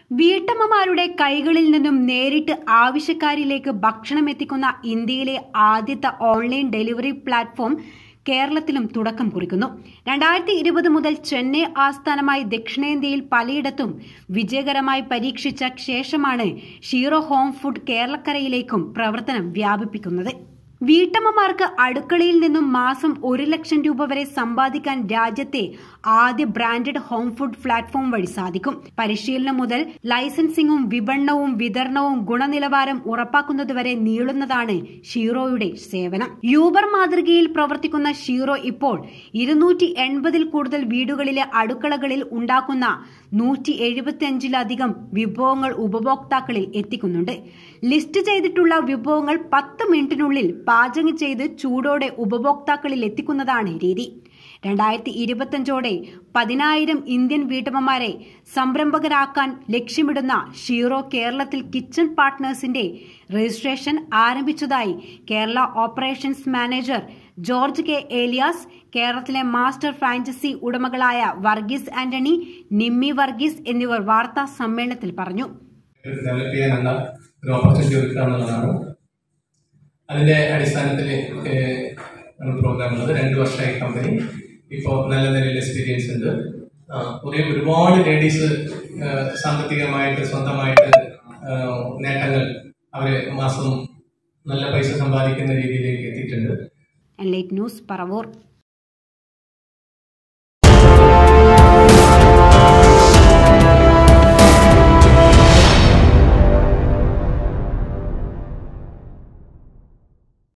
വീട്ടമ്മമാരുടെ കൈകളിൽ നിന്നും നേരിട്ട് ആവശ്യക്കാരിലേക്ക് ഭക്ഷണം എത്തിക്കുന്ന ഇന്ത്യയിലെ ആദ്യത്തെ ഓൺലൈൻ ഡെലിവറി പ്ലാറ്റ്ഫോം കേരളത്തിലും തുടക്കം കുറിക്കുന്നു രണ്ടായിരത്തി ഇരുപത് മുതൽ ചെന്നൈ ആസ്ഥാനമായി ദക്ഷിണേന്ത്യയിൽ പലയിടത്തും വിജയകരമായി പരീക്ഷിച്ച ശേഷമാണ് ഷീറോ ഹോം ഫുഡ് കേരളക്കരയിലേക്കും പ്രവർത്തനം വ്യാപിപ്പിക്കുന്നത് വീട്ടമ്മമാർക്ക് അടുക്കളയിൽ നിന്നും മാസം ഒരു ലക്ഷം രൂപ വരെ സമ്പാദിക്കാൻ രാജ്യത്തെ ആദ്യ ബ്രാൻഡഡ് ഹോം ഫുഡ് പ്ലാറ്റ്ഫോം വഴി സാധിക്കും പരിശീലനം മുതൽ ലൈസൻസിംഗും വിപണനവും വിതരണവും ഗുണനിലവാരം ഉറപ്പാക്കുന്നതുവരെ നീളുന്നതാണ് ഷീറോയുടെ സേവനം യൂബർ മാതൃകയിൽ പ്രവർത്തിക്കുന്ന ഷീറോ ഇപ്പോൾ ഇരുന്നൂറ്റി എൺപതിൽ കൂടുതൽ വീടുകളിലെ അടുക്കളകളിൽ ഉണ്ടാക്കുന്ന നൂറ്റി എഴുപത്തിയഞ്ചിലധികം വിഭവങ്ങൾ ഉപഭോക്താക്കളിൽ എത്തിക്കുന്നുണ്ട് ലിസ്റ്റ് ചെയ്തിട്ടുള്ള വിഭവങ്ങൾ പത്ത് മിനിറ്റിനുള്ളിൽ പാചകം ചെയ്ത് ചൂടോടെ ഉപഭോക്താക്കളിൽ എത്തിക്കുന്നതാണ് രീതി രണ്ടായിരത്തി ഇരുപത്തിയഞ്ചോടെ പതിനായിരം ഇന്ത്യൻ വീട്ടമ്മമാരെ സംരംഭകരാക്കാൻ ലക്ഷ്യമിടുന്ന ഷീറോ കേരളത്തിൽ കിച്ചൺ പാർട്ട്നേഴ്സിന്റെ രജിസ്ട്രേഷൻ ആരംഭിച്ചതായി Kerala operations manager George K Elias കേരളത്തിലെ മാസ്റ്റർ ഫ്രാഞ്ചൈസി ഉടമകളായ വർഗീസ് ആന്റണി നിമ്മി വർഗീസ് എന്നിവർ വാർത്താ സമ്മേളനത്തിൽ പറഞ്ഞു ഡെവലപ്പ് ചെയ്യാനുള്ള ഒരു ഓപ്പർച്യൂണിറ്റി ഒരുക്കുക എന്നുള്ളതാണ് അതിൻ്റെ അടിസ്ഥാനത്തിൽ ആണ് പ്രോഗ്രാം ഉള്ളത് രണ്ട് വർഷമായി കമ്പനി ഇപ്പോൾ നല്ല നിലയിൽ എക്സ്പീരിയൻസ് ഉണ്ട് ആ, കുറേ ഒരുപാട് ലേഡീസ് സാമ്പത്തികമായിട്ട് സ്വന്തമായിട്ട് ആ, നേട്ടങ്ങൾ അവർ മാസം നല്ല പൈസ സമ്പാദിക്കുന്ന രീതിയിലേക്ക് എത്തിയിട്ടുണ്ട് ലൈറ്റ് ന്യൂസ് പറവൂർ